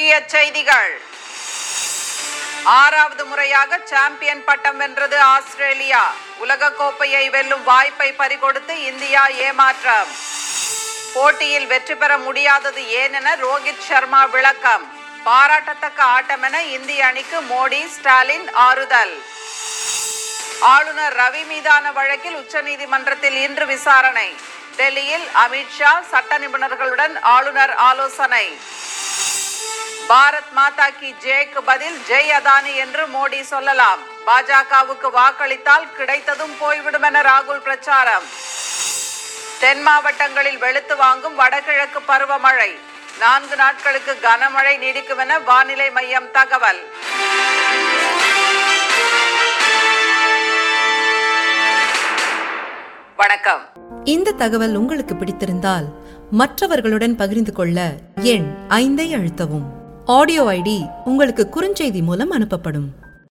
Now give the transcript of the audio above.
முக்கிய செய்திகள் ஆறாவது முறையாக சாம்பியன் பட்டம் வென்றது ஆஸ்திரேலியா உலகக்கோப்பையை வெல்லும் வாய்ப்பை பறிகொடுத்து இந்தியா ஏமாற்றம் போட்டியில் வெற்றி பெற முடியாதது ஏனென ரோஹித் சர்மா விளக்கம் பாராட்டத்தக்க ஆட்டமென இந்திய அணிக்கு மோடி ஸ்டாலின் ஆறுதல் ஆளுநர் ரவி மீதான வழக்கில் உச்சநீதிமன்றத்தில் இன்று விசாரணை டெல்லியில் அமித்ஷா சட்ட நிபுணர்களுடன் ஆளுநர் ஆலோசனை பாரத் மாதா கி ஜெய்க்கு பதில் ஜெய் அதானி என்று மோடி சொல்லலாம் பாஜகவுக்கு வாக்களித்தால் கிடைத்ததும் போய்விடும் என ராகுல் பிரச்சாரம் தென் மாவட்டங்களில் வெளுத்து வாங்கும் வடகிழக்கு பருவமழை நான்கு நாட்களுக்கு கனமழை நீடிக்கும் என வானிலை மையம் தகவல் வணக்கம் இந்த தகவல் உங்களுக்கு பிடித்திருந்தால் மற்றவர்களுடன் பகிர்ந்து கொள்ள எண் ஐந்தை அழுத்தவும் ஆடியோ ஐடி உங்களுக்கு குறுஞ்செய்தி மூலம் அனுப்பப்படும்